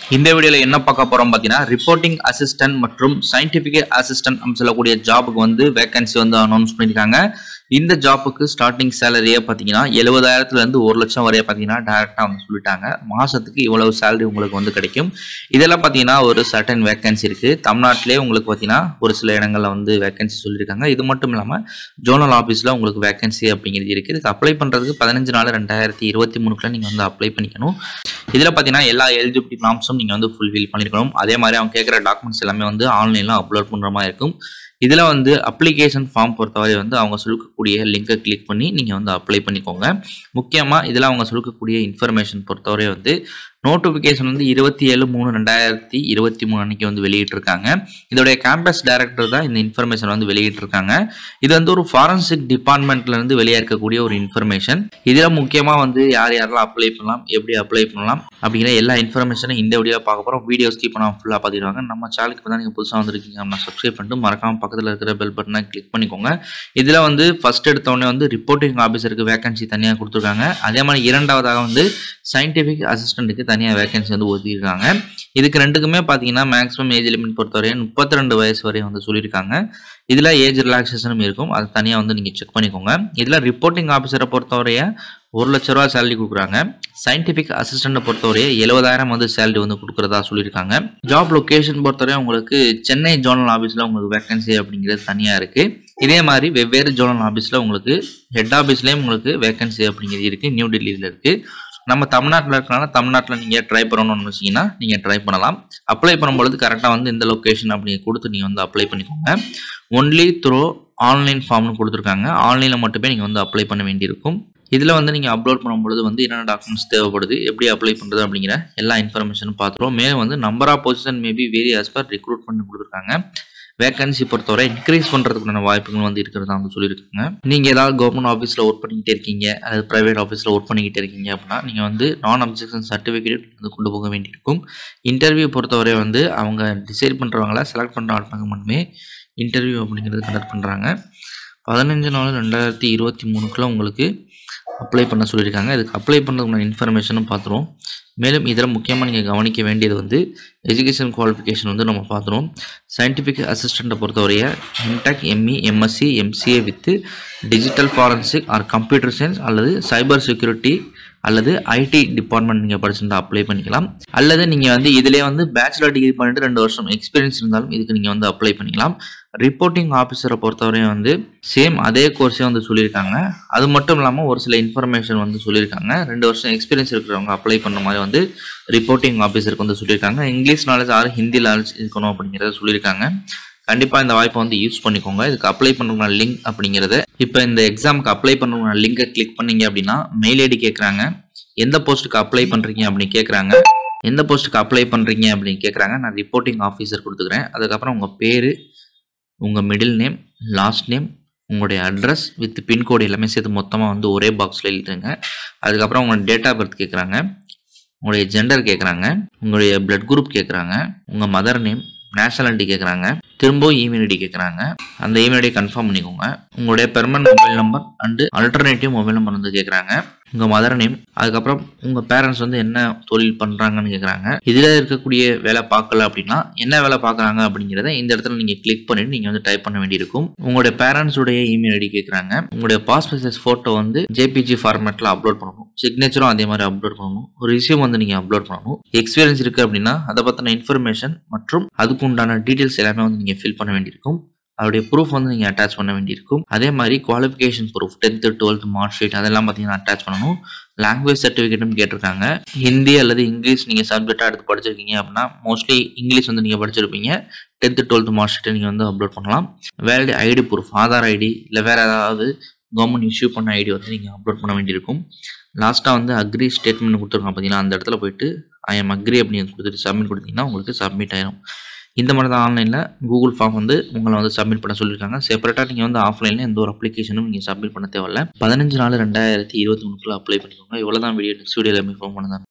இந்த வீடியோல என்ன பார்க்க போறோம் பார்த்தீங்கன்னா ரிப்போர்ட்டிங் அசிஸ்டன்ட் மற்றும் சயின்டிபிக் அசிஸ்டன்ட் அப்படின்னு சொல்லக்கூடிய ஜாபுக்கு வந்து வேகன்சி வந்து அனௌன்ஸ் பண்ணியிருக்காங்க இந்த ஜாப்புக்கு ஸ்டார்டிங் சேலரியே பார்த்தீங்கன்னா எழுபதாயிரத்துல இருந்து ஒரு லட்சம் வரைய பார்த்தீங்கன்னா டேரெக்டாக வந்து சொல்லிட்டாங்க மாசத்துக்கு இவ்வளவு சேலரி உங்களுக்கு வந்து கிடைக்கும் இதெல்லாம் பார்த்தீங்கன்னா ஒரு சர்டன் வேகன்சி இருக்கு தமிழ்நாட்டிலே உங்களுக்கு பார்த்தீங்கன்னா ஒரு சில இடங்கள்ல வந்து வேகன்சி சொல்லியிருக்காங்க இது மட்டும் இல்லாமல் ஜோனல் ஆஃபீஸில் உங்களுக்கு வேகன்சி அப்படிங்கிறது இருக்குது இதுக்கு அப்ளை பண்ணுறதுக்கு பதினஞ்சு நாலு ரெண்டாயிரத்தி இருபத்தி மூணுக்குள்ள நீங்கள் வந்து அப்ளை பண்ணிக்கணும் இதில் பார்த்தீங்கன்னா எல்லா எலிஜிபிலிட்டி ஃபார்ம்ஸும் நீங்கள் வந்து ஃபுல்ஃபில் பண்ணிருக்கணும் அதே மாதிரி அவங்க கேட்குற டாக்குமெண்ட்ஸ் எல்லாமே வந்து ஆன்லைனில் அப்லோட் பண்ணுற மாதிரி இருக்கும் இதில் வந்து அப்ளிகேஷன் ஃபார்ம் பொறுத்தவரை வந்து அவங்க சொல்லக்கூடிய லிங்கை கிளிக் பண்ணி நீங்கள் வந்து அப்ளை பண்ணிக்கோங்க முக்கியமாக இதில் அவங்க சொல்லக்கூடிய இன்ஃபர்மேஷன் பொறுத்தவரை வந்து நோட்டிஃபிகேஷன் வந்து இருபத்தி ஏழு மூணு ரெண்டாயிரத்தி இருபத்தி மூணு அன்னைக்கு வந்து வெளியிட்டிருக்காங்க இதோடைய கேம்பஸ் டைரக்டர் தான் இந்த இன்ஃபர்மேஷன் வந்து வெளியிட்டிருக்காங்க இது வந்து ஒரு ஃபாரன்சிக் டிபார்ட்மெண்ட்ல இருந்து வெளியே இருக்கக்கூடிய ஒரு இன்ஃபர்மேஷன் இதில் முக்கியமாக வந்து யார் யாரெல்லாம் அப்ளை பண்ணலாம் எப்படி அப்ளை பண்ணலாம் அப்படிங்கிற எல்லா இன்ஃபர்மேஷனும் இந்த வீடியோ பார்க்க போகிறோம் வீடியோ ஸ்கிப் பண்ணாமல் ஃபுல்லாக பார்த்துருவாங்க நம்ம சேனலுக்கு தான் நீங்கள் புதுசாக வந்திருக்கீங்க நம்ம சப்ஸ்கிரைப் பண்ணிட்டு மறக்காம பக்கத்தில் இருக்கிற பெல் பட்டனை கிளிக் பண்ணிக்கோங்க இதில் வந்து ஃபர்ஸ்ட் எடுத்தோடனே வந்து ரிப்போர்ட்டிங் ஆஃபீஸருக்கு வேகன்சி தனியாக கொடுத்துருக்காங்க அதே மாதிரி இரண்டாவதாக வந்து சயின்டிஃபிக் அசிஸ்டண்ட்டுக்கு தனியாக வேகன்சி வந்து ஒதுக்கியிருக்காங்க இதுக்கு ரெண்டுக்குமே பார்த்தீங்கன்னா மேக்ஸிமம் ஏஜ் லிமிட் பொறுத்தவரை முப்பத்தி ரெண்டு வயசு வரை வந்து சொல்லியிருக்காங்க இதில் ஏஜ் ரிலாக்ஸேஷனும் இருக்கும் அது தனியாக வந்து நீங்கள் செக் பண்ணிக்கோங்க இதில் ரிப்போர்ட்டிங் ஆஃபீஸரை பொறுத்தவரைய ஒரு லட்ச ரூபா சேலரி கொடுக்குறாங்க சயின்டிஃபிக் அசிஸ்டண்ட்டை பொறுத்தவரைய எழுபதாயிரம் வந்து சேலரி வந்து கொடுக்குறதா சொல்லியிருக்காங்க ஜாப் லொக்கேஷன் பொறுத்தவரை உங்களுக்கு சென்னை ஜோனல் ஆஃபீஸில் உங்களுக்கு வேகன்சி அப்படிங்கிறது தனியாக இருக்குது இதே மாதிரி வெவ்வேறு ஜோனல் ஆஃபீஸில் உங்களுக்கு ஹெட் ஆஃபீஸ்லேயும் உங்களுக்கு வேகன்சி அப்படிங்கிறது இருக்குது நியூ டெல்லியில் இருக்குது நம்ம தமிழ்நாட்டில் இருக்கனால தமிழ்நாட்டில் நீங்கள் ட்ரை பண்ணணும்னு நினச்சிங்கன்னா நீங்கள் ட்ரை பண்ணலாம் அப்ளை பண்ணும்பொழுது கரெக்டாக வந்து இந்த லொக்கேஷன் அப்படி கொடுத்து நீங்கள் வந்து அப்ளை பண்ணிக்கோங்க ஒன்லி த்ரோ ஆன்லைன் ஃபார்ம்னு கொடுத்துருக்காங்க ஆன்லைனில் மட்டுமே நீங்கள் வந்து அப்ளை பண்ண வேண்டியிருக்கும் இதில் வந்து நீங்கள் அப்லோட் பண்ணும்பொழுது வந்து என்னென்ன டாக்குமெண்ட்ஸ் தேவைப்படுது எப்படி அப்ளை பண்ணுறது அப்படிங்கிற எல்லா இன்ஃபர்மேஷனும் பார்த்துருவோம் மேலும் வந்து number of position maybe vary as per recruit பண்ணி கொடுத்துருக்காங்க வேகன்சி பொறுத்தவரை இன்க்ரீஸ் பண்ணுறதுக்கான வாய்ப்புகள் வந்து இருக்கிறதா வந்து சொல்லியிருக்காங்க நீங்கள் ஏதாவது கவர்மெண்ட் ஆஃபீஸில் ஒர்க் பண்ணிக்கிட்டே இருக்கீங்க அல்லது ப்ரைவேட் ஆஃபீஸில் ஒர்க் பண்ணிக்கிட்டே இருக்கீங்க அப்படின்னா நீங்கள் வந்து நான் அப்ஜெக்ஷன் சர்டிஃபிகேட் வந்து கொண்டு போக வேண்டியிருக்கும் இன்டர்வியூ பொறுத்தவரை வந்து அவங்க டிசைட் பண்ணுறவங்கள செலக்ட் பண்ணுற ஆட்களுக்கு மட்டுமே இன்டர்வியூ அப்படிங்கிறது கண்டக்ட் பண்ணுறாங்க பதினஞ்சு நாலு ரெண்டாயிரத்தி இருபத்தி மூணுக்குள்ள உங்களுக்கு அப்ளை பண்ண சொல்லியிருக்காங்க இதுக்கு அப்ளை பண்ணுறதுக்கான இன்ஃபர்மேஷனும் பார்த்துருவோம் மேலும் இதில் முக்கியமாக நீங்கள் கவனிக்க வேண்டியது வந்து எஜுகேஷன் குவாலிஃபிகேஷன் வந்து நம்ம பார்த்துருவோம் சயின்டிஃபிக் அசிஸ்டண்ட்டை பொறுத்தவரைய MTech ME MSc MCA with digital forensic or computer science அல்லது சைபர் செக்யூரிட்டி அல்லது ஐடி டிபார்ட்மெண்ட் நீங்கள் படிச்சிருந்தா அப்ளை பண்ணிக்கலாம் அல்லது நீங்கள் வந்து இதிலே வந்து பேச்சுலர் டிகிரி பண்ணிட்டு ரெண்டு வருஷம் எக்ஸ்பீரியன்ஸ் இருந்தாலும் இதுக்கு நீங்கள் வந்து அப்ளை பண்ணிக்கலாம் ரிப்போர்ட்டிங் ஆஃபீஸரை பொறுத்தவரையும் வந்து சேம் அதே கோர்ஸே வந்து சொல்லியிருக்காங்க அது மட்டும் இல்லாமல் ஒரு சில இன்ஃபர்மேஷன் வந்து சொல்லியிருக்காங்க ரெண்டு வருஷம் எக்ஸ்பீரியன்ஸ் இருக்கிறவங்க அப்ளை பண்ண மாதிரி வந்து ரிப்போர்ட்டிங் ஆஃபீஸருக்கு வந்து சொல்லியிருக்காங்க இங்கிலீஷ் நாலேஜ் ஆறு ஹிந்தி நாலேஜ் இருக்கணும் அப்படிங்கிறத சொல்லியிருக்காங்க கண்டிப்பாக இந்த வாய்ப்பை வந்து யூஸ் பண்ணிக்கோங்க இதுக்கு அப்ளை பண்ணுற லிங்க் அப்படிங்கிறத இப்போ இந்த எக்ஸாமுக்கு அப்ளை பண்ணுற லிங்கை கிளிக் பண்ணீங்க அப்படின்னா மெயில் ஐடி கேட்குறாங்க எந்த போஸ்ட்டுக்கு அப்ளை பண்ணுறீங்க அப்படின்னு கேட்குறாங்க எந்த போஸ்ட்டுக்கு அப்ளை பண்ணுறீங்க அப்படின்னு கேட்குறாங்க நான் ரிப்போர்ட்டிங் ஆஃபீஸர் கொடுத்துக்கிறேன் அதுக்கப்புறம் உங்கள் பேர் உங்கள் மிடில் நேம் லாஸ்ட் நேம் உங்களுடைய அட்ரஸ் வித் பின்கோடு எல்லாமே சேர்த்து மொத்தமாக வந்து ஒரே பாக்ஸில் எழுதுங்க அதுக்கப்புறம் உங்களோட டேட் ஆஃப் பர்த் கேட்குறாங்க உங்களுடைய ஜெண்டர் கேட்குறாங்க உங்களுடைய பிளட் குரூப் கேட்குறாங்க உங்கள் மதர் நேம் நேஷனாலிட்டி கேட்குறாங்க திரும்பவும் இமெயில் ஐடி கேட்குறாங்க அந்த இமெயில் ஐடி கன்ஃபார்ம் பண்ணிக்கோங்க உங்களுடைய permanent mobile number and alternative mobile number வந்து கேட்குறாங்க உங்கள் மதர் நேம் அதுக்கப்புறம் உங்கள் பேரண்ட்ஸ் வந்து என்ன தொழில் பண்ணுறாங்கன்னு கேட்குறாங்க இதில் இருக்கக்கூடிய வேலை பார்க்கல அப்படின்னா என்ன வேலை பார்க்குறாங்க அப்படிங்கிறத இந்த இடத்துல நீங்கள் கிளிக் பண்ணிட்டு நீங்கள் வந்து டைப் பண்ண வேண்டியிருக்கும் உங்களுடைய பேரண்ட்ஸுடைய இமெயில் ஐடி கேட்குறாங்க உங்களுடைய பாஸ்போர்ட் சைஸ் ஃபோட்டோ வந்து ஜேபிஜி ஃபார்மேட்டில் அப்லோட் பண்ணணும் சிக்னேச்சரும் அதே மாதிரி அப்லோட் பண்ணணும் ஒரு ரிசியூம் வந்து நீங்கள் அப்லோட் பண்ணணும் எக்ஸ்பீரியன்ஸ் இருக்குது அப்படின்னா அதை பற்றின இன்ஃபர்மேஷன் மற்றும் அதுக்கு உண்டான டீட்டெயில்ஸ் எல்லாமே வந்து நீங்கள் ஃபில் பண்ண வேண்டியிருக்கும் அதோடைய ப்ரூஃப் வந்து நீங்கள் அட்டாச் பண்ண வேண்டியிருக்கும் அதே மாதிரி qualification proof tenth twelfth mark sheet அதெல்லாம் பார்த்தீங்கன்னா அட்டாச் பண்ணணும் லாங்குவேஜ் சர்டிஃபிகேட்டும் கேட்டிருக்காங்க ஹிந்தி அல்லது இங்கிலீஷ் நீங்கள் சப்ஜெக்டாக எடுத்து படிச்சிருக்கீங்க அப்படின்னா மோஸ்ட்லி இங்கிலீஷ் வந்து நீங்கள் படிச்சிருப்பீங்க டென்த்து டுவெல்த் மார்க் ஷீட்டை நீங்கள் வந்து அப்லோட் பண்ணலாம் valid ID proof Aadhaar ID இல்லை வேறு ஏதாவது கவர்மெண்ட் இஷ்யூ பண்ண ஐடி வந்து நீங்கள் அப்லோட் பண்ண வேண்டியிருக்கும் லாஸ்ட்டாக வந்து அக்ரி ஸ்டேட்மெண்ட் கொடுத்துருக்காங்க பார்த்தீங்கன்னா அந்த இடத்துல போயிட்டு ஐ எம் அக்ரி அப்படின்னு கொடுத்துட்டு சப்மிட் கொடுத்தீங்கன்னா உங்களுக்கு சப்மிட் ஆயிரும் இந்த மாதிரி தான் ஆன்லைனில் கூகுள் ஃபார்ம் வந்து உங்களை வந்து சப்மிட் பண்ண சொல்லியிருக்காங்க செப்பரேட்டாக நீங்கள் வந்து ஆஃப்லைனில் எந்த ஒரு அப்ளிகேஷனும் நீங்கள் சப்மிட் பண்ண தேவையில்ல பதினஞ்சு நாலு ரெண்டாயிரத்தி இருபத்தி மூணுக்குள்ள அப்ளை பண்ணிக்கோங்க இவ்வளோ தான் வீடியோ நெக்ஸ்ட் வீடியோவில் மீட் பண்ண